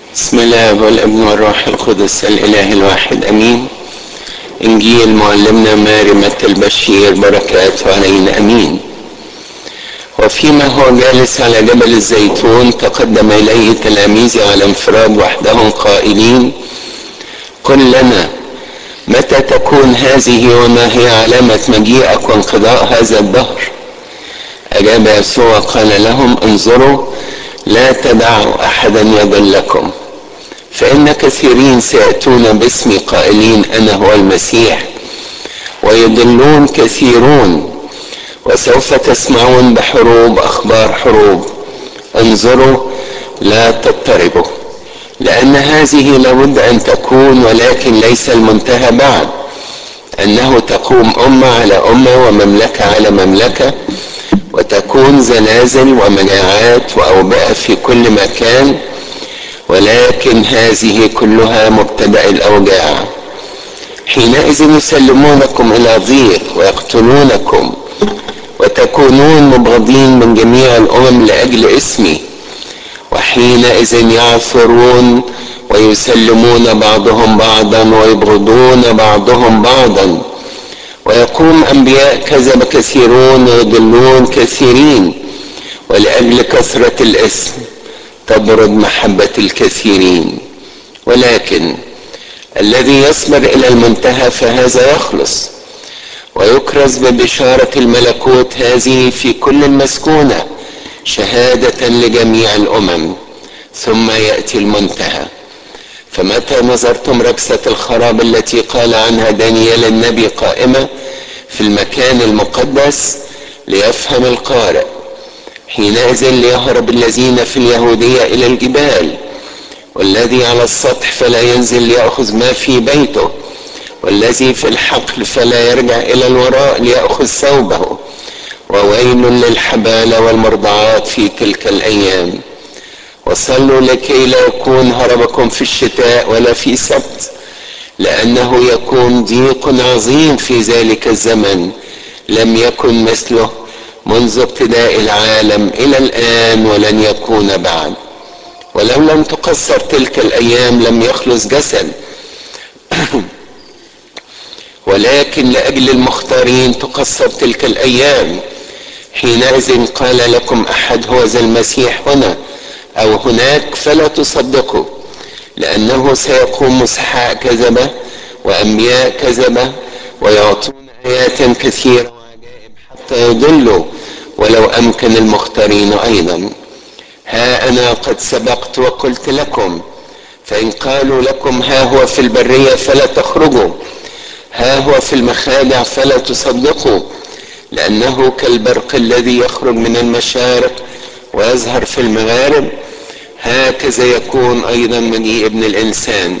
بسم الله والابن والروح القدس الاله الواحد امين انجيل معلمنا ماري متى البشير بركاته علينا امين وفيما هو جالس على جبل الزيتون تقدم اليه تلاميذه على انفراد وحدهم قائلين قل لنا متى تكون هذه وما هي علامه مجيئك وانقضاء هذا الدهر اجاب يسوع قال لهم انظروا لا تدعوا احدا يضلكم فان كثيرين سياتون باسمي قائلين انا هو المسيح ويضلون كثيرون وسوف تسمعون بحروب اخبار حروب انظروا لا تضطربوا لان هذه لابد ان تكون ولكن ليس المنتهى بعد انه تقوم امه على امه ومملكه على مملكه وتكون زلازل ومجاعات واوبئه في كل مكان ولكن هذه كلها مبتدا الاوجاع حينئذ يسلمونكم الى ضيق ويقتلونكم وتكونون مبغضين من جميع الامم لاجل اسمي وحينئذ يعثرون ويسلمون بعضهم بعضا ويبغضون بعضهم بعضا ويقوم انبياء كذب كثيرون ويضلون كثيرين ولاجل كثره الاسم تبرد محبه الكثيرين ولكن الذي يصبر الى المنتهى فهذا يخلص ويكرز ببشاره الملكوت هذه في كل المسكونه شهاده لجميع الامم ثم ياتي المنتهى فمتى نظرتم ركسة الخراب التي قال عنها دانيال النبي قائمة في المكان المقدس ليفهم القارئ حينئذ ليهرب الذين في اليهودية إلى الجبال والذي على السطح فلا ينزل ليأخذ ما في بيته والذي في الحقل فلا يرجع إلى الوراء ليأخذ ثوبه وويل للحبالة والمرضعات في تلك الأيام وصلوا لكي لا يكون هربكم في الشتاء ولا في سبت لأنه يكون ضيق عظيم في ذلك الزمن لم يكن مثله منذ ابتداء العالم إلى الآن ولن يكون بعد ولو لم تقصر تلك الأيام لم يخلص جسد ولكن لأجل المختارين تقصر تلك الأيام حينئذ قال لكم أحد هو ذا المسيح هنا أو هناك فلا تصدقوا لأنه سيقوم مسحاء كذبة وأنبياء كذبة ويعطون آيات كثيرة وعجائب حتى يضلوا ولو أمكن المختارين أيضا ها أنا قد سبقت وقلت لكم فإن قالوا لكم ها هو في البرية فلا تخرجوا ها هو في المخادع فلا تصدقوا لأنه كالبرق الذي يخرج من المشارق ويظهر في المغارب هكذا يكون ايضا مجيء ابن الانسان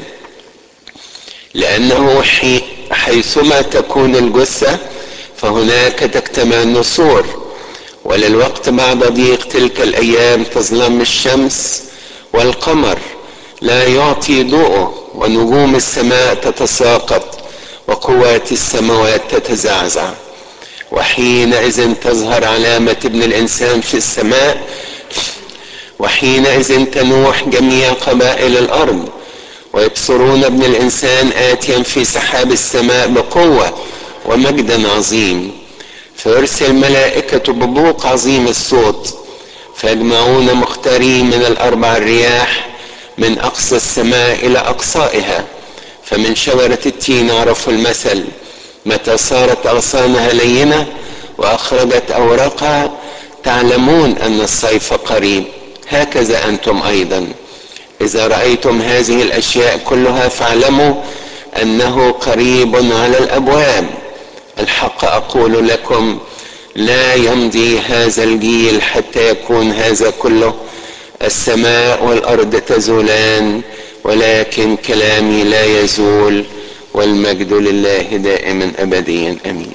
لانه حي حيثما تكون الجثه فهناك تجتمع النسور وللوقت بعد ضيق تلك الايام تظلم الشمس والقمر لا يعطي ضوءه ونجوم السماء تتساقط وقوات السماوات تتزعزع وحينئذ تظهر علامة ابن الإنسان في السماء وحينئذ تنوح جميع قبائل الأرض ويبصرون ابن الإنسان آتيا في سحاب السماء بقوة ومجدا عظيم فيرسل ملائكة ببوق عظيم الصوت فيجمعون مختارين من الأربع الرياح من أقصى السماء إلى أقصائها فمن شجرة التين عرفوا المثل متى صارت أغصانها لينة وأخرجت أوراقها تعلمون أن الصيف قريب هكذا أنتم أيضا إذا رأيتم هذه الأشياء كلها فاعلموا أنه قريب على الأبواب الحق أقول لكم لا يمضي هذا الجيل حتى يكون هذا كله السماء والأرض تزولان ولكن كلامي لا يزول والمجد لله دائما ابديا امين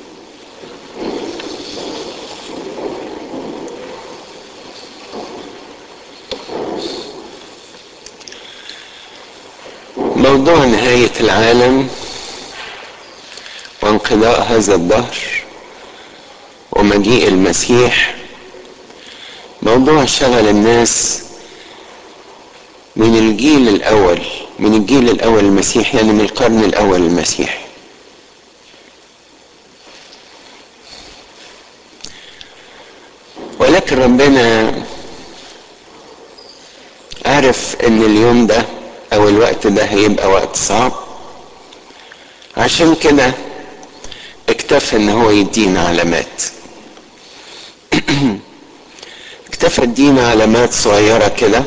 موضوع نهايه العالم وانقضاء هذا الدهر ومجيء المسيح موضوع شغل الناس من الجيل الاول من الجيل الاول المسيحي يعني من القرن الاول المسيحي ولكن ربنا عارف ان اليوم ده او الوقت ده هيبقى وقت صعب عشان كده اكتفى ان هو يدينا علامات اكتفى يدينا علامات صغيرة كده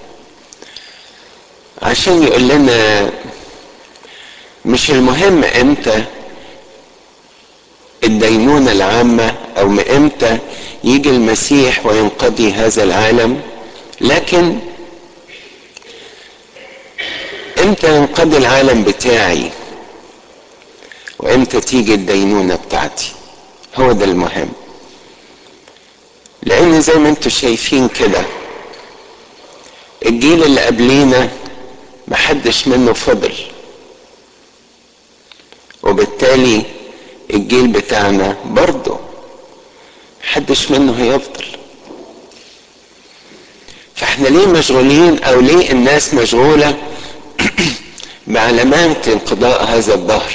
عشان يقول لنا مش المهم امتى الدينونة العامة او امتى يجي المسيح وينقضي هذا العالم لكن امتى ينقضي العالم بتاعي وامتى تيجي الدينونة بتاعتي هو ده المهم لان زي ما انتم شايفين كده الجيل اللي قبلينا محدش منه فضل وبالتالي الجيل بتاعنا برضه محدش منه هيفضل فاحنا ليه مشغولين او ليه الناس مشغوله بعلامات انقضاء هذا الدهر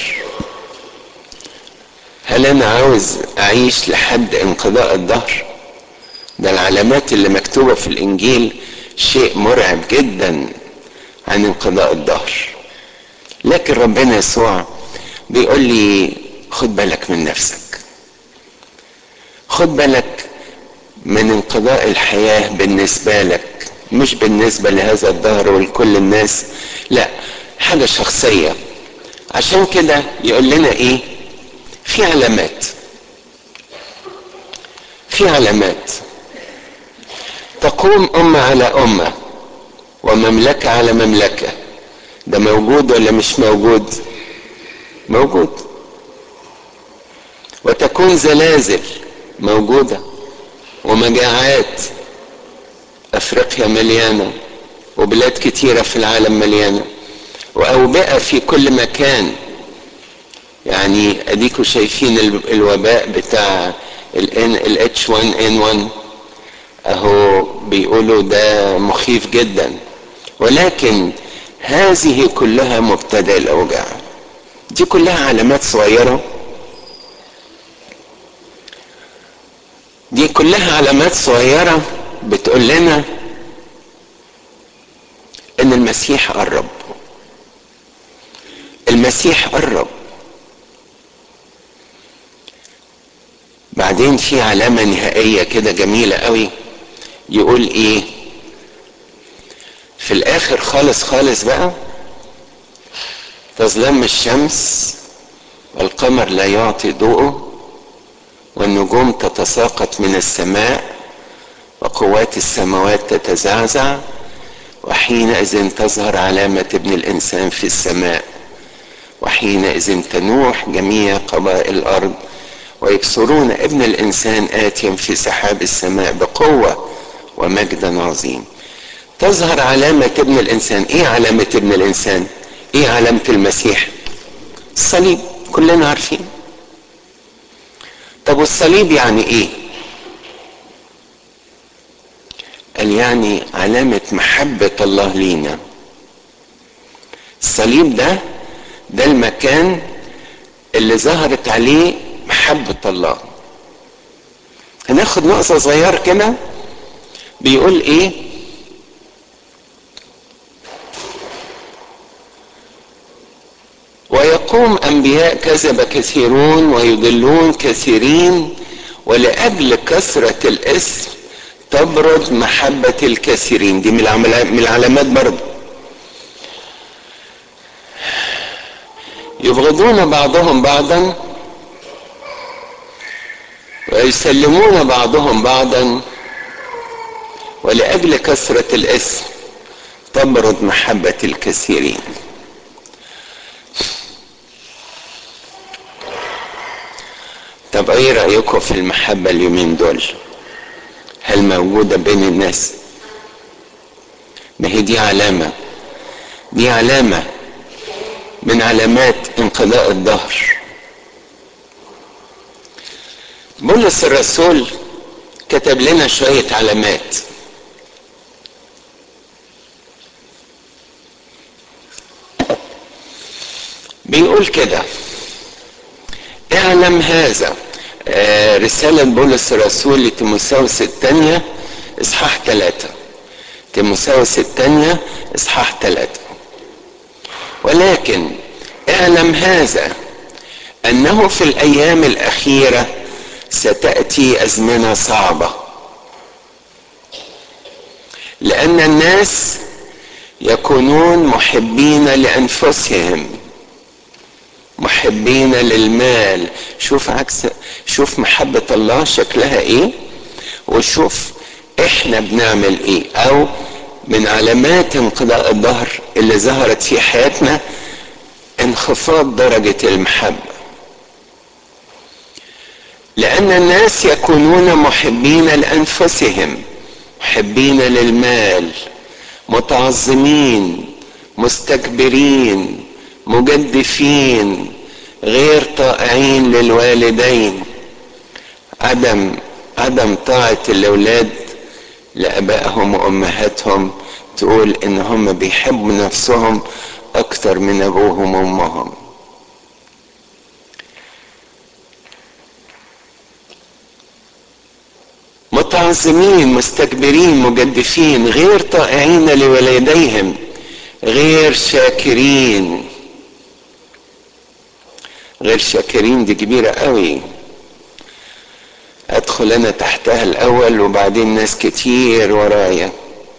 هل انا عاوز اعيش لحد انقضاء الدهر ده العلامات اللي مكتوبه في الانجيل شيء مرعب جدا عن انقضاء الدهر لكن ربنا يسوع بيقول لي خد بالك من نفسك خد بالك من انقضاء الحياه بالنسبه لك مش بالنسبه لهذا الدهر ولكل الناس لا حاجه شخصيه عشان كده يقول لنا ايه في علامات في علامات تقوم أمة على أمة ومملكة على مملكة ده موجود ولا مش موجود موجود وتكون زلازل موجودة ومجاعات أفريقيا مليانة وبلاد كتيرة في العالم مليانة وأوبئة في كل مكان يعني اديكوا شايفين الوباء بتاع ال H1N1 اهو بيقولوا ده مخيف جدا ولكن هذه كلها مبتدا الاوجاع دي كلها علامات صغيره دي كلها علامات صغيره بتقول لنا ان المسيح قرب المسيح قرب بعدين في علامة نهائية كده جميلة قوي يقول ايه في الاخر خالص خالص بقى تظلم الشمس والقمر لا يعطي ضوءه والنجوم تتساقط من السماء وقوات السماوات تتزعزع وحينئذ تظهر علامة ابن الإنسان في السماء وحينئذ تنوح جميع قبائل الأرض ويبصرون ابن الانسان اتيا في سحاب السماء بقوه ومجد عظيم تظهر علامه ابن الانسان ايه علامه ابن الانسان ايه علامه المسيح الصليب كلنا عارفين طب والصليب يعني ايه قال يعني علامه محبه الله لينا الصليب ده ده المكان اللي ظهرت عليه محبة الله هناخد نقطة صغيرة كده بيقول ايه ويقوم انبياء كذب كثيرون ويضلون كثيرين ولاجل كثرة الاسم تبرد محبة الكثيرين دي من العلامات برضه يبغضون بعضهم بعضا ويسلمون بعضهم بعضا ولاجل كثره الاسم تبرد محبه الكثيرين طب ايه رايكم في المحبه اليومين دول هل موجوده بين الناس ما هي دي علامه دي علامه من علامات انقضاء الدهر بولس الرسول كتب لنا شوية علامات بيقول كده اعلم هذا آه رسالة بولس الرسول لتيموساوس الثانية اصحاح ثلاثة تيموساوس الثانية اصحاح ثلاثة ولكن اعلم هذا انه في الايام الاخيرة ستأتي ازمنة صعبة لان الناس يكونون محبين لانفسهم محبين للمال شوف عكس شوف محبة الله شكلها ايه وشوف احنا بنعمل ايه او من علامات انقضاء الظهر اللي ظهرت في حياتنا انخفاض درجة المحبة لأن الناس يكونون محبين لأنفسهم محبين للمال متعظمين مستكبرين مجدفين غير طائعين للوالدين عدم عدم طاعة الأولاد لأبائهم وأمهاتهم تقول إن هم بيحبوا نفسهم أكتر من أبوهم وأمهم متعظمين مستكبرين مجدفين غير طائعين لوالديهم غير شاكرين غير شاكرين دي كبيرة قوي ادخل انا تحتها الاول وبعدين ناس كتير ورايا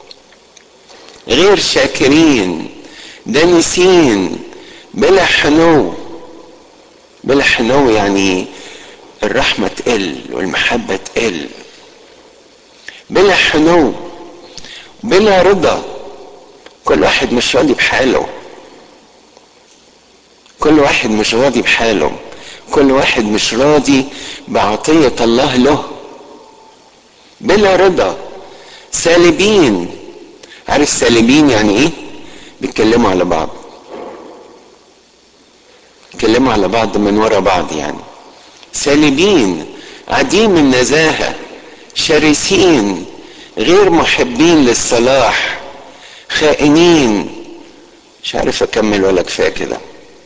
غير شاكرين دانسين بلا حنو بلا حنو يعني الرحمة تقل والمحبة تقل بلا حنو بلا رضا كل واحد مش راضي بحاله كل واحد مش راضي بحاله كل واحد مش راضي بعطية الله له بلا رضا سالبين عارف سالبين يعني ايه بيتكلموا على بعض بيتكلموا على بعض من ورا بعض يعني سالبين عديم النزاهة شرسين غير محبين للصلاح خائنين مش عارف اكمل ولا كفايه كده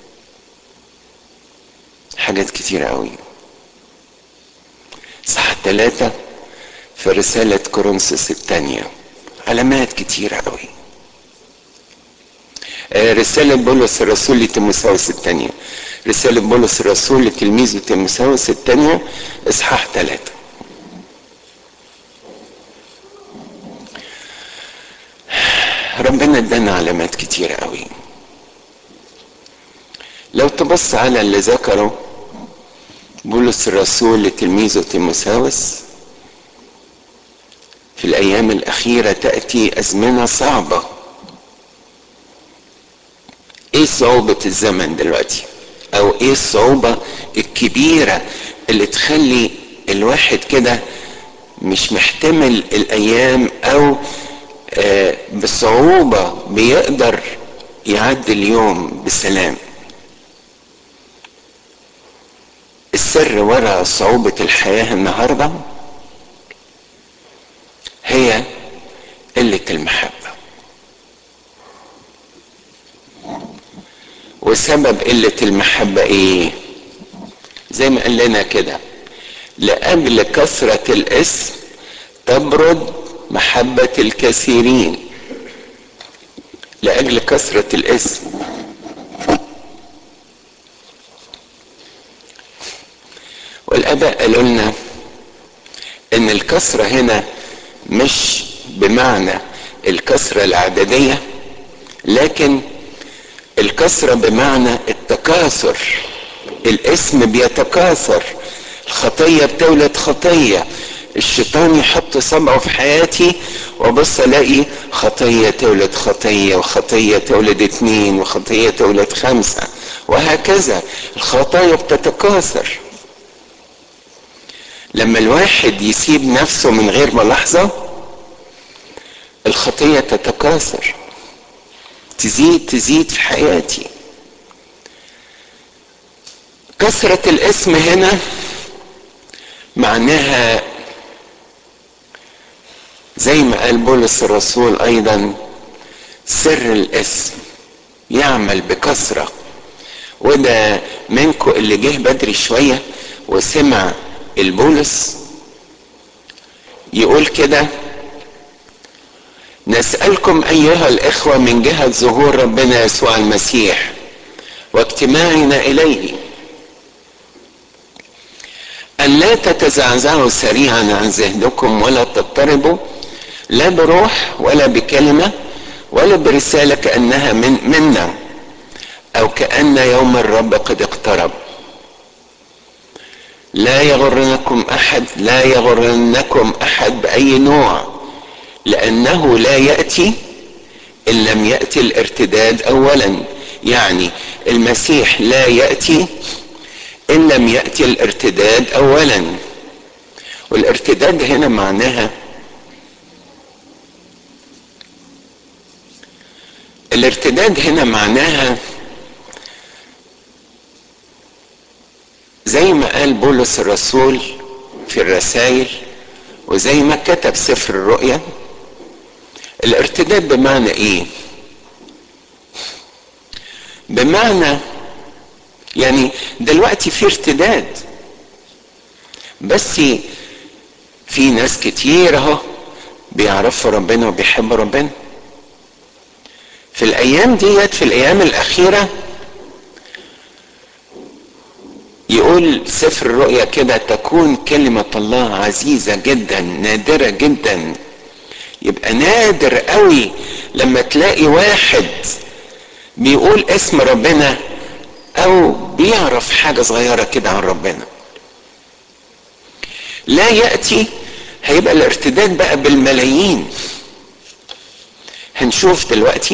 حاجات كتيرة قوي صح ثلاثة في رسالة كورنثوس الثانية علامات كتيرة قوي رسالة بولس الرسول لتيموساوس الثانية رسالة بولس الرسول لتلميذه تيموساوس الثانية إصحاح ثلاثة ربنا ادانا علامات كتيرة قوي لو تبص على اللي ذكره بولس الرسول لتلميذه تيموساوس في الايام الاخيره تاتي ازمنه صعبه ايه صعوبه الزمن دلوقتي او ايه الصعوبه الكبيره اللي تخلي الواحد كده مش محتمل الايام او آه بصعوبه بيقدر يعدي اليوم بسلام السر وراء صعوبة الحياة النهاردة هي قلة المحبة وسبب قلة المحبة ايه زي ما قال لنا كده لأجل كثرة الاسم تبرد محبة الكثيرين لأجل كثرة الاسم والاباء قالوا لنا ان الكسرة هنا مش بمعنى الكسرة العددية لكن الكسرة بمعنى التكاثر الاسم بيتكاثر الخطية بتولد خطية الشيطان يحط صبعه في حياتي وبص الاقي خطية تولد خطية وخطية تولد اتنين وخطية تولد خمسة وهكذا الخطايا بتتكاثر لما الواحد يسيب نفسه من غير ملاحظة الخطية تتكاثر تزيد تزيد في حياتي كثرة الاسم هنا معناها زي ما قال بولس الرسول ايضا سر الاسم يعمل بكثرة وده منكم اللي جه بدري شوية وسمع البولس يقول كده نسألكم أيها الإخوة من جهة ظهور ربنا يسوع المسيح واجتماعنا إليه أن لا تتزعزعوا سريعا عن ذهنكم ولا تضطربوا لا بروح ولا بكلمة ولا برسالة كأنها من منا أو كأن يوم الرب قد اقترب لا يغرنكم أحد لا يغرنكم أحد بأي نوع لأنه لا يأتي إن لم يأتي الارتداد أولا يعني المسيح لا يأتي إن لم يأتي الارتداد أولا والارتداد هنا معناها الارتداد هنا معناها زي ما قال بولس الرسول في الرسائل وزي ما كتب سفر الرؤيا الارتداد بمعنى ايه بمعنى يعني دلوقتي في ارتداد بس في ناس كتير اهو بيعرفوا ربنا وبيحبوا ربنا في الايام ديت في الايام الاخيره يقول سفر الرؤيا كده تكون كلمة الله عزيزة جدا نادرة جدا يبقى نادر قوي لما تلاقي واحد بيقول اسم ربنا او بيعرف حاجة صغيرة كده عن ربنا لا يأتي هيبقى الارتداد بقى بالملايين هنشوف دلوقتي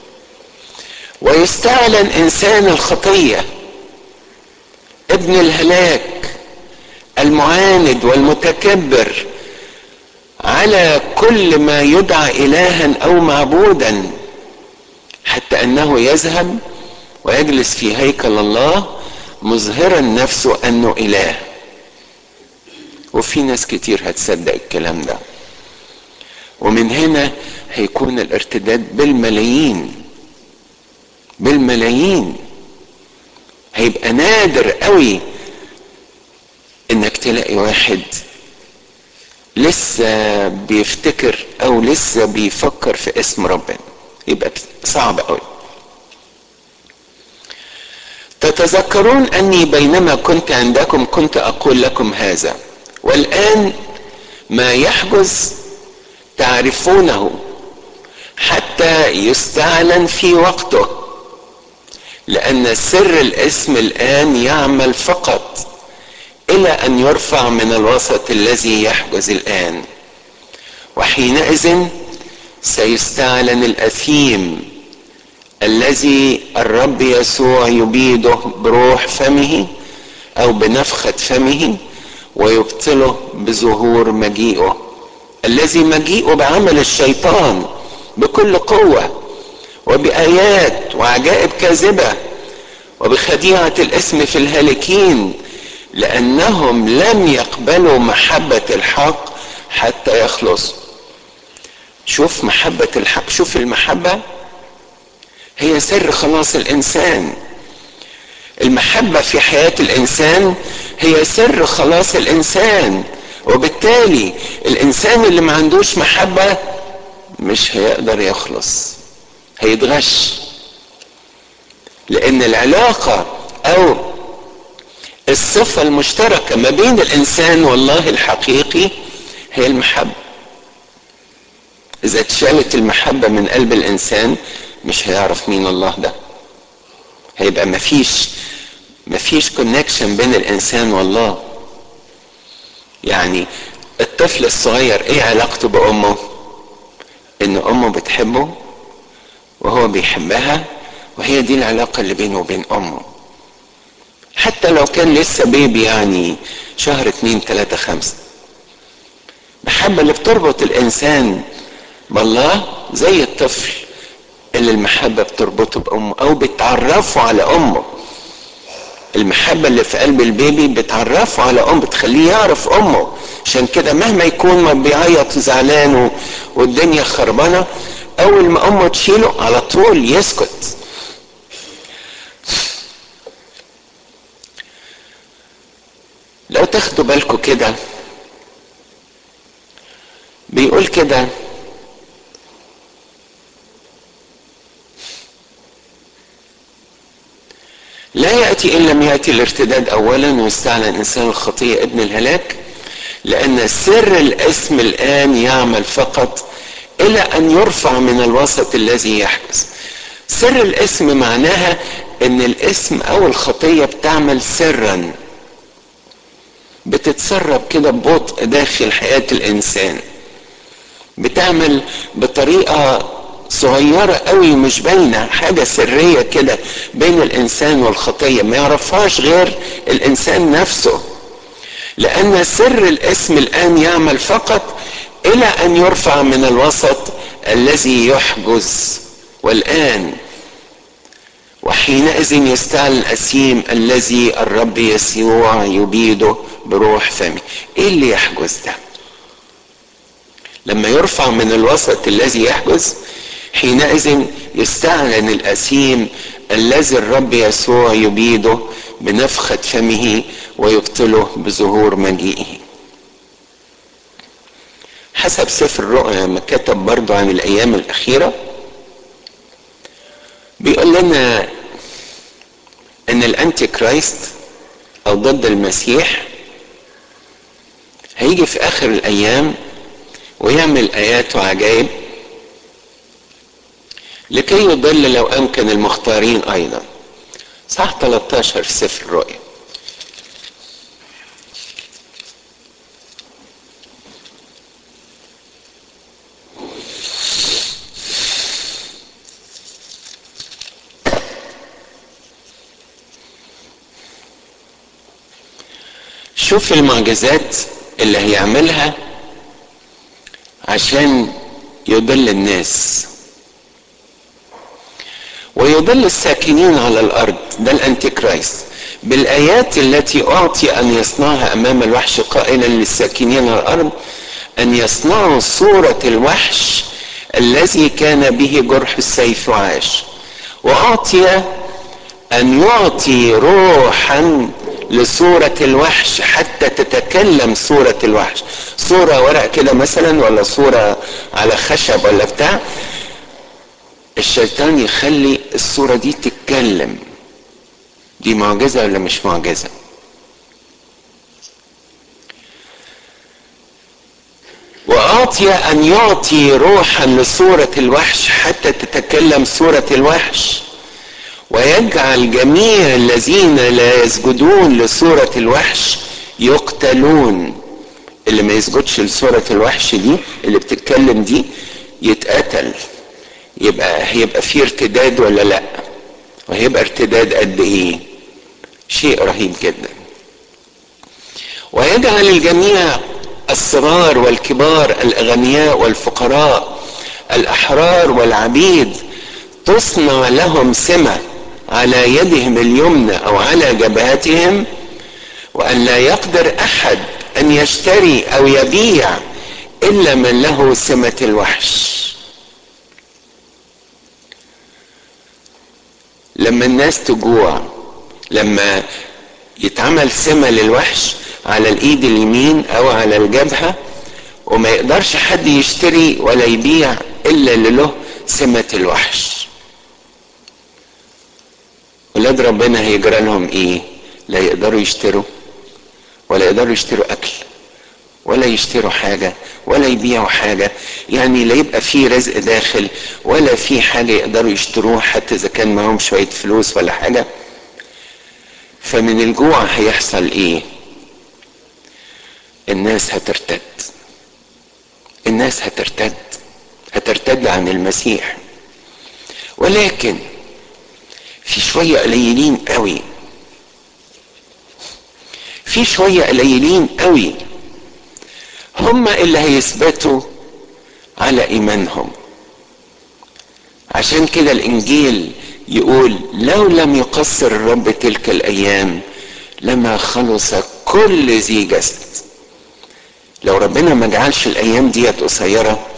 ويستعلن انسان الخطيه ابن الهلاك المعاند والمتكبر على كل ما يدعى الها او معبودا حتى انه يذهب ويجلس في هيكل الله مظهرا نفسه انه اله وفي ناس كتير هتصدق الكلام ده ومن هنا هيكون الارتداد بالملايين بالملايين هيبقى نادر قوي انك تلاقي واحد لسه بيفتكر او لسه بيفكر في اسم ربنا يبقى صعب قوي تتذكرون اني بينما كنت عندكم كنت اقول لكم هذا والان ما يحجز تعرفونه حتى يستعلن في وقته لأن سر الاسم الآن يعمل فقط إلى أن يرفع من الوسط الذي يحجز الآن وحينئذ سيستعلن الأثيم الذي الرب يسوع يبيده بروح فمه أو بنفخة فمه ويبطله بظهور مجيئه الذي مجيئه بعمل الشيطان بكل قوه وبآيات وعجائب كاذبة وبخديعة الاسم في الهالكين لأنهم لم يقبلوا محبة الحق حتى يخلصوا شوف محبة الحق شوف المحبة هي سر خلاص الإنسان المحبة في حياة الإنسان هي سر خلاص الإنسان وبالتالي الإنسان اللي ما عندوش محبة مش هيقدر يخلص هيتغش لان العلاقه او الصفه المشتركه ما بين الانسان والله الحقيقي هي المحبه اذا اتشالت المحبه من قلب الانسان مش هيعرف مين الله ده هيبقى مفيش مفيش كونكشن بين الانسان والله يعني الطفل الصغير ايه علاقته بامه ان امه بتحبه وهو بيحبها وهي دي العلاقة اللي بينه وبين أمه حتى لو كان لسه بيبي يعني شهر اتنين تلاتة خمسة المحبة اللي بتربط الإنسان بالله زي الطفل اللي المحبة بتربطه بأمه أو بتعرفه على أمه المحبة اللي في قلب البيبي بتعرفه على أمه بتخليه يعرف أمه عشان كده مهما يكون ما بيعيط وزعلان والدنيا خربانة اول ما امه تشيله على طول يسكت تاخدوا بالكم كده بيقول كده لا يأتي إن لم يأتي الارتداد أولا ويستعلن إنسان الخطية ابن الهلاك لأن سر الاسم الآن يعمل فقط إلى أن يرفع من الوسط الذي يحدث سر الاسم معناها ان الاسم او الخطيه بتعمل سرا بتتسرب كده ببطء داخل حياه الانسان بتعمل بطريقه صغيرة قوي مش باينة حاجة سرية كده بين الإنسان والخطية ما يعرفهاش غير الإنسان نفسه لأن سر الاسم الآن يعمل فقط إلى أن يرفع من الوسط الذي يحجز والآن وحينئذ يستعلن الأسيم الذي الرب يسوع يبيده بروح فمه ايه اللي يحجز ده لما يرفع من الوسط الذي يحجز حينئذ يستعلن الأسيم الذي الرب يسوع يبيده بنفخة فمه ويبطله بظهور مجيئه حسب سفر الرؤيا لما كتب برضه عن الأيام الأخيرة بيقول لنا ان الانتي كرايست او ضد المسيح هيجي في اخر الايام ويعمل ايات وعجائب لكي يضل لو امكن المختارين ايضا صح 13 في سفر الرؤيا شوف المعجزات اللي هيعملها عشان يضل الناس ويضل الساكنين على الارض ده الانتي كرايست بالايات التي اعطي ان يصنعها امام الوحش قائلا للساكنين على الارض ان يصنعوا صوره الوحش الذي كان به جرح السيف وعاش واعطي ان يعطي روحا لصورة الوحش حتى تتكلم صورة الوحش صورة ورق كده مثلا ولا صورة على خشب ولا بتاع الشيطان يخلي الصورة دي تتكلم دي معجزة ولا مش معجزة وأعطي أن يعطي روحا لصورة الوحش حتى تتكلم صورة الوحش ويجعل جميع الذين لا يسجدون لصورة الوحش يقتلون اللي ما يسجدش لصورة الوحش دي اللي بتتكلم دي يتقتل يبقى هيبقى في ارتداد ولا لا وهيبقى ارتداد قد ايه شيء رهيب جدا ويجعل الجميع الصغار والكبار الاغنياء والفقراء الاحرار والعبيد تصنع لهم سمه على يدهم اليمنى او على جبهتهم وان لا يقدر احد ان يشتري او يبيع الا من له سمه الوحش لما الناس تجوع لما يتعمل سمة للوحش على الايد اليمين او على الجبهة وما يقدرش حد يشتري ولا يبيع الا اللي له سمة الوحش ولاد ربنا هيجرى لهم ايه لا يقدروا يشتروا ولا يقدروا يشتروا اكل ولا يشتروا حاجة ولا يبيعوا حاجة يعني لا يبقى في رزق داخل ولا في حاجة يقدروا يشتروها حتى إذا كان معاهم شوية فلوس ولا حاجة فمن الجوع هيحصل إيه؟ الناس هترتد الناس هترتد هترتد عن المسيح ولكن في شوية قليلين قوي في شوية قليلين قوي هم اللي هيثبتوا على ايمانهم عشان كده الانجيل يقول لو لم يقصر الرب تلك الايام لما خلص كل ذي جسد لو ربنا ما جعلش الايام ديت قصيره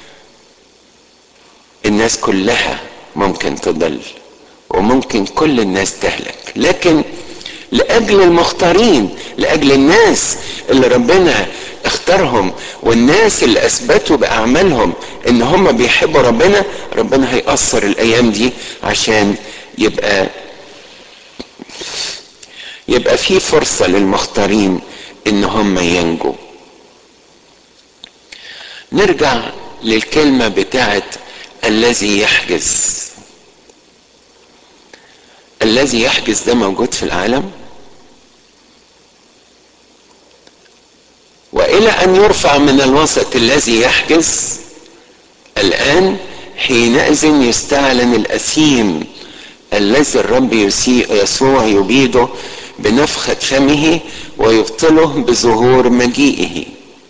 الناس كلها ممكن تضل وممكن كل الناس تهلك لكن لاجل المختارين لاجل الناس اللي ربنا اختارهم والناس اللي اثبتوا باعمالهم ان هم بيحبوا ربنا ربنا هيأثر الايام دي عشان يبقى يبقى في فرصة للمختارين ان هم ينجوا نرجع للكلمة بتاعت الذي يحجز الذي يحجز ده موجود في العالم والى ان يرفع من الوسط الذي يحجز الان حينئذ يستعلن الاثيم الذي الرب يسوع يبيده بنفخة فمه ويبطله بظهور مجيئه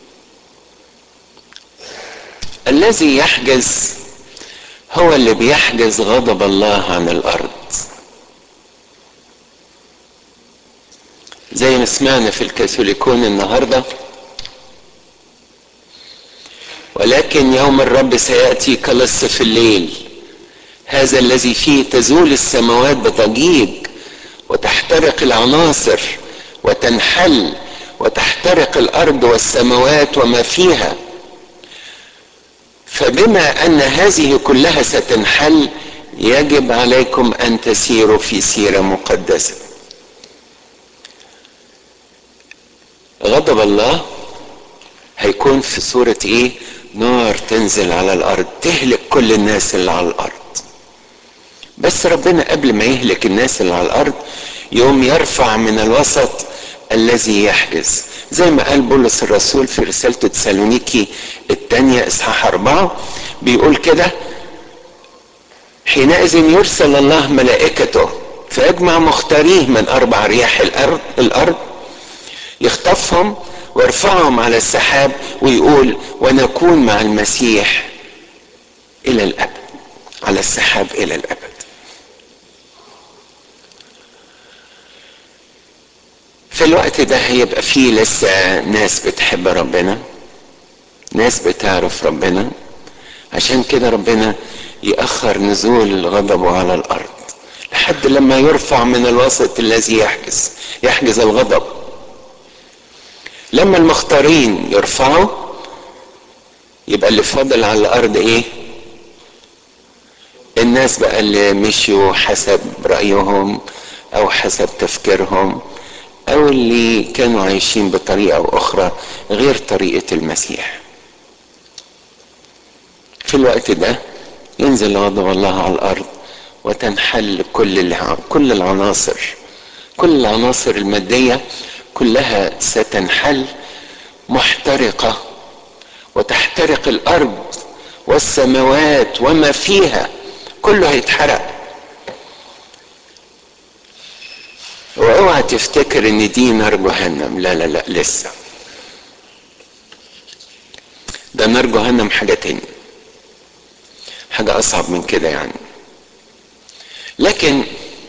الذي يحجز هو اللي بيحجز غضب الله عن الارض زي ما سمعنا في الكاثوليكون النهارده ولكن يوم الرب سياتي كلص في الليل هذا الذي فيه تزول السماوات بضجيج وتحترق العناصر وتنحل وتحترق الارض والسماوات وما فيها فبما ان هذه كلها ستنحل يجب عليكم ان تسيروا في سيره مقدسه غضب الله هيكون في صورة ايه نار تنزل على الارض تهلك كل الناس اللي على الارض بس ربنا قبل ما يهلك الناس اللي على الارض يوم يرفع من الوسط الذي يحجز زي ما قال بولس الرسول في رسالته تسالونيكي الثانية اصحاح اربعة بيقول كده حينئذ يرسل الله ملائكته فيجمع مختاريه من اربع رياح الارض الارض يخطفهم ويرفعهم على السحاب ويقول ونكون مع المسيح الى الابد على السحاب الى الابد في الوقت ده هيبقى فيه لسه ناس بتحب ربنا ناس بتعرف ربنا عشان كده ربنا يأخر نزول غضبه على الأرض لحد لما يرفع من الوسط الذي يحجز يحجز الغضب لما المختارين يرفعوا يبقى اللي فاضل على الأرض إيه؟ الناس بقى اللي مشيوا حسب رأيهم أو حسب تفكيرهم او اللي كانوا عايشين بطريقه اخرى غير طريقه المسيح في الوقت ده ينزل غضب الله على الارض وتنحل كل كل العناصر كل العناصر الماديه كلها ستنحل محترقه وتحترق الارض والسماوات وما فيها كله هيتحرق واوعى تفتكر ان دي نار جهنم لا لا لا لسه ده نار جهنم حاجة تاني حاجة أصعب من كده يعني لكن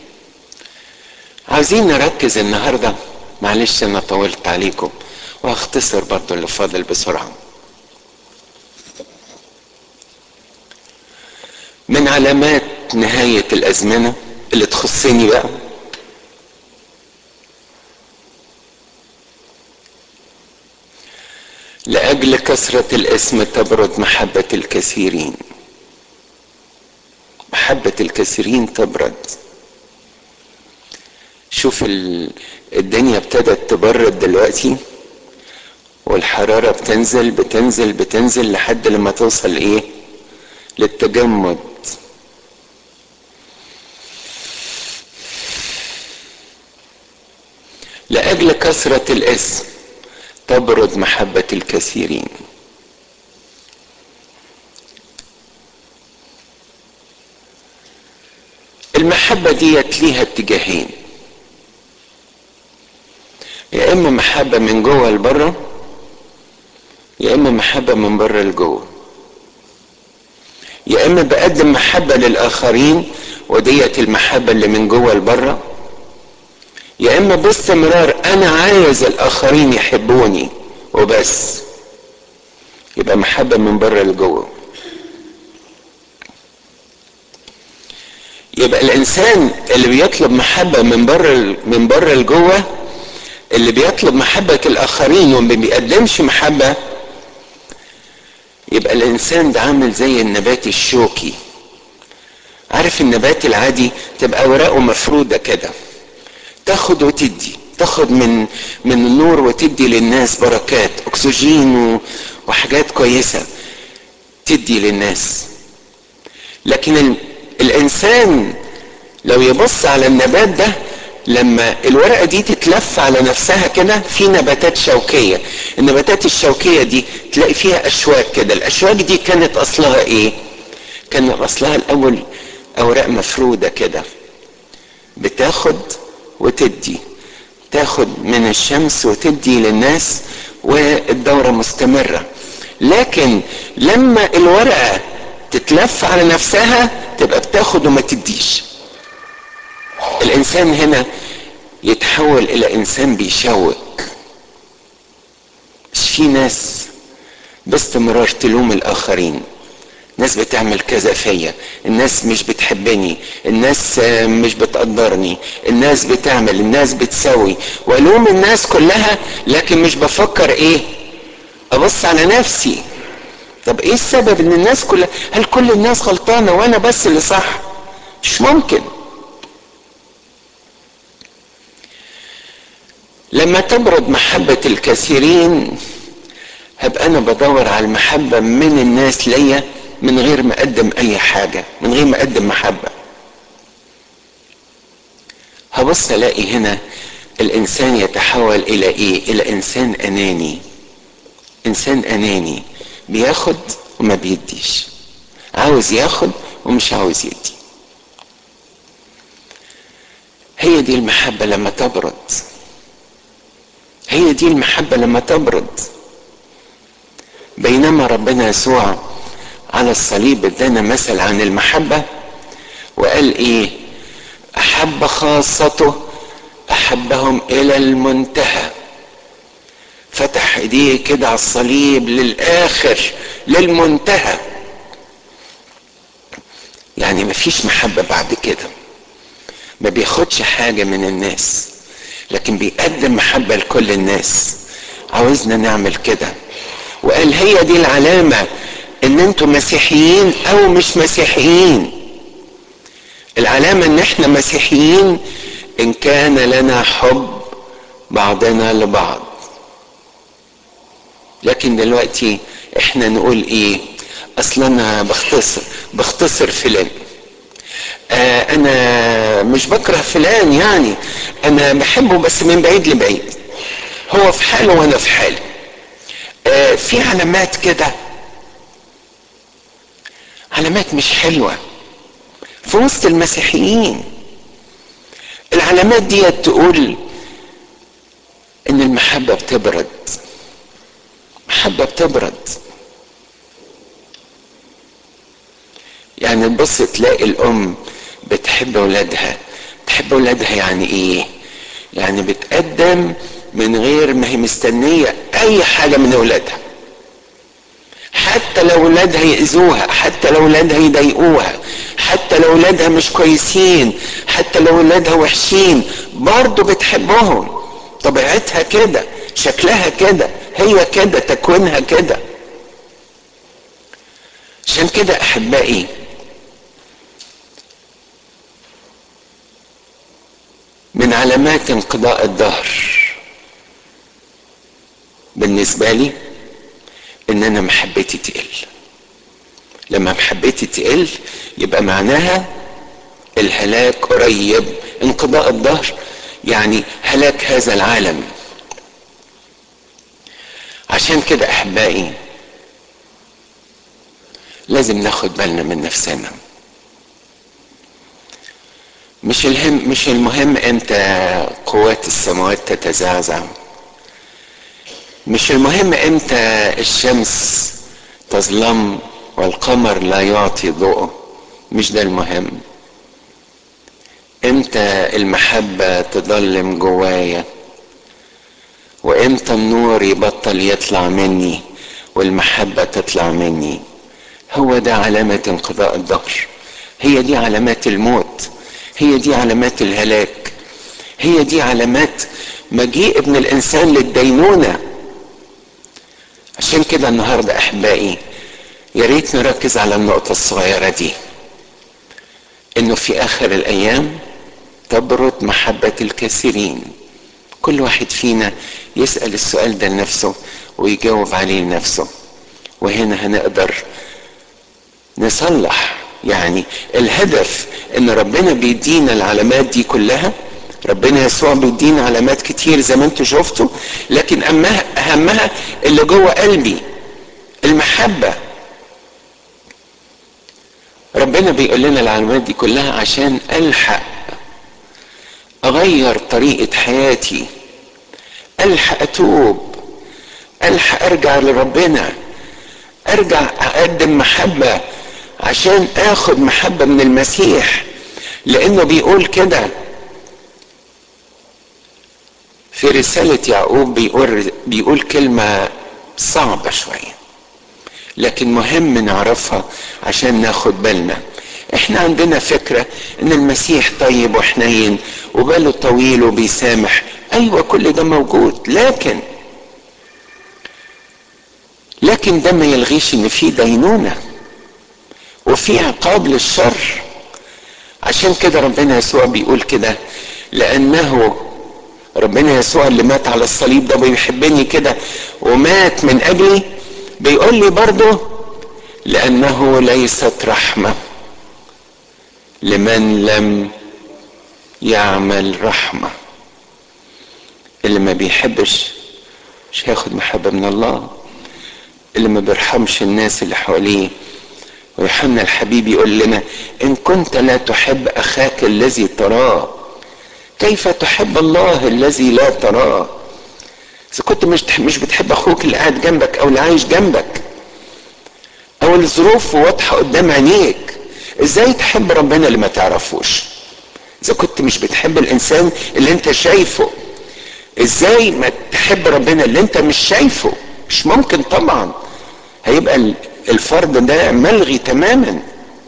عايزين نركز النهاردة معلش أنا طولت عليكم وهختصر برضو اللي فاضل بسرعة من علامات نهاية الأزمنة اللي تخصني بقى لأجل كثرة الاسم تبرد محبة الكثيرين محبة الكثيرين تبرد شوف الدنيا ابتدت تبرد دلوقتي والحرارة بتنزل بتنزل بتنزل لحد لما توصل ايه للتجمد لأجل كثرة الاسم تبرد محبة الكثيرين المحبة ديت ليها اتجاهين يا اما محبة من جوه لبره يا اما محبة من بره لجوه يا اما بقدم محبة للاخرين وديت المحبة اللي من جوه لبره يا اما باستمرار انا عايز الاخرين يحبوني وبس يبقى محبة من بره لجوه يبقى الانسان اللي بيطلب محبة من بره من بره لجوه اللي بيطلب محبة الآخرين وما بيقدمش محبة يبقى الإنسان ده عامل زي النبات الشوكي عارف النبات العادي تبقى أوراقه مفرودة كده تاخد وتدي تاخد من من النور وتدي للناس بركات أكسجين وحاجات كويسة تدي للناس لكن ال... الإنسان لو يبص على النبات ده لما الورقة دي تتلف على نفسها كده في نباتات شوكية النباتات الشوكية دي تلاقي فيها أشواك كده الأشواك دي كانت أصلها إيه كان أصلها الأول أوراق مفرودة كده بتاخد وتدي تاخد من الشمس وتدي للناس والدورة مستمرة لكن لما الورقة تتلف على نفسها تبقى بتاخد وما تديش الانسان هنا يتحول الى انسان بيشوك مش في ناس باستمرار تلوم الاخرين ناس بتعمل كذا فيا الناس مش بتحبني الناس مش بتقدرني الناس بتعمل الناس بتسوي والوم الناس كلها لكن مش بفكر ايه ابص على نفسي طب ايه السبب ان الناس كلها هل كل الناس غلطانه وانا بس اللي صح مش ممكن لما تبرد محبة الكثيرين هبقى أنا بدور على المحبة من الناس ليا من غير ما أقدم أي حاجة من غير ما أقدم محبة هبص ألاقي هنا الإنسان يتحول إلى إيه؟ إلى إنسان أناني إنسان أناني بياخد وما بيديش عاوز ياخد ومش عاوز يدي هي دي المحبة لما تبرد هي دي المحبة لما تبرد بينما ربنا يسوع على الصليب ادانا مثل عن المحبة وقال ايه احب خاصته احبهم الى المنتهى فتح ايديه كده على الصليب للاخر للمنتهى يعني مفيش محبة بعد كده ما بياخدش حاجة من الناس لكن بيقدم محبة لكل الناس عاوزنا نعمل كده وقال هي دي العلامة ان انتم مسيحيين او مش مسيحيين العلامة ان احنا مسيحيين ان كان لنا حب بعضنا لبعض لكن دلوقتي احنا نقول ايه اصل انا بختصر بختصر فلان آه انا مش بكره فلان يعني انا بحبه بس من بعيد لبعيد هو في حاله وانا في حالي آه في علامات كده علامات مش حلوه في وسط المسيحيين العلامات دي تقول ان المحبه بتبرد محبه بتبرد يعني تبص تلاقي الام بتحب اولادها تحب اولادها يعني ايه يعني بتقدم من غير ما هي مستنيه اي حاجه من اولادها حتى لو اولادها ياذوها حتى لو اولادها يضايقوها حتى لو اولادها مش كويسين حتى لو اولادها وحشين برضه بتحبهم طبيعتها كده شكلها كده هي كده تكوينها كده عشان كده احبائي من علامات انقضاء الدهر بالنسبة لي ان انا محبتي تقل لما محبتي تقل يبقى معناها الهلاك قريب انقضاء الدهر يعني هلاك هذا العالم عشان كده احبائي لازم ناخد بالنا من نفسنا مش الهم مش المهم امتى قوات السماوات تتزعزع مش المهم امتى الشمس تظلم والقمر لا يعطي ضوءه مش ده المهم امتى المحبة تضلم جوايا وامتى النور يبطل يطلع مني والمحبة تطلع مني هو ده علامة انقضاء الدهر هي دي علامات الموت هي دي علامات الهلاك هي دي علامات مجيء ابن الانسان للدينونه عشان كده النهارده احبائي يا ريت نركز على النقطه الصغيره دي انه في اخر الايام تبرد محبه الكثيرين كل واحد فينا يسال السؤال ده لنفسه ويجاوب عليه لنفسه وهنا هنقدر نصلح يعني الهدف ان ربنا بيدينا العلامات دي كلها ربنا يسوع بيدينا علامات كتير زي ما انتوا شفتوا لكن أمها اهمها اللي جوه قلبي المحبه ربنا بيقول لنا العلامات دي كلها عشان الحق اغير طريقه حياتي الحق اتوب الحق ارجع لربنا ارجع اقدم محبه عشان اخد محبه من المسيح لانه بيقول كده في رسالة يعقوب بيقول بيقول كلمة صعبة شوية لكن مهم نعرفها عشان ناخد بالنا احنا عندنا فكرة ان المسيح طيب وحنين وباله طويل وبيسامح ايوه كل ده موجود لكن لكن ده ما يلغيش ان في دينونة وفي عقاب للشر عشان كده ربنا يسوع بيقول كده لانه ربنا يسوع اللي مات على الصليب ده بيحبني كده ومات من اجلي بيقول لي برضه لانه ليست رحمه لمن لم يعمل رحمه اللي ما بيحبش مش هياخد محبه من الله اللي ما بيرحمش الناس اللي حواليه ويوحنا الحبيب يقول لنا ان كنت لا تحب اخاك الذي تراه كيف تحب الله الذي لا تراه اذا كنت مش مش بتحب اخوك اللي قاعد جنبك او اللي عايش جنبك او الظروف واضحه قدام عينيك ازاي تحب ربنا اللي ما تعرفوش اذا كنت مش بتحب الانسان اللي انت شايفه ازاي ما تحب ربنا اللي انت مش شايفه مش ممكن طبعا هيبقى الفرد ده ملغي تماما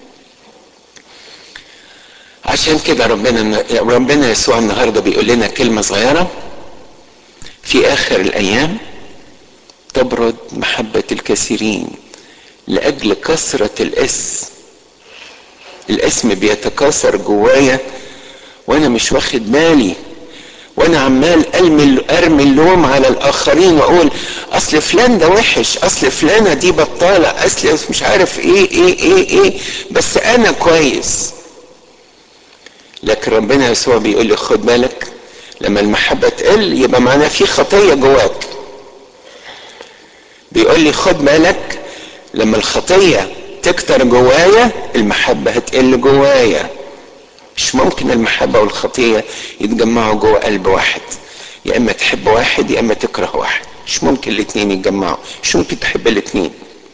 عشان كده ربنا ربنا يسوع النهارده بيقول لنا كلمه صغيره في اخر الايام تبرد محبه الكثيرين لاجل كثره الاسم الاسم بيتكاثر جوايا وانا مش واخد بالي وانا عمال ارمي ارمي اللوم على الاخرين واقول اصل فلان ده وحش اصل فلانه دي بطاله اصل مش عارف ايه ايه ايه ايه بس انا كويس لكن ربنا يسوع بيقول لي خد بالك لما المحبة تقل يبقى معناه في خطية جواك بيقول لي خد بالك لما الخطية تكتر جوايا المحبة هتقل جوايا مش ممكن المحبة والخطية يتجمعوا جوا قلب واحد يا اما تحب واحد يا اما تكره واحد مش ممكن الاتنين يتجمعوا مش ممكن تحب الاتنين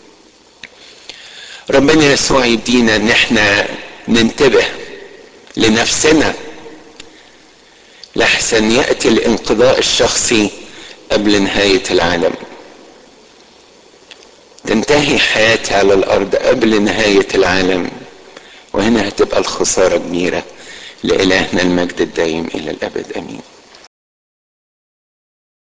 ربنا يسوع يدينا ان احنا ننتبه لنفسنا لحسن ياتي الانقضاء الشخصي قبل نهايه العالم تنتهي حياتي على الارض قبل نهايه العالم وهنا هتبقى الخساره كبيره لالهنا المجد الدائم الى الابد امين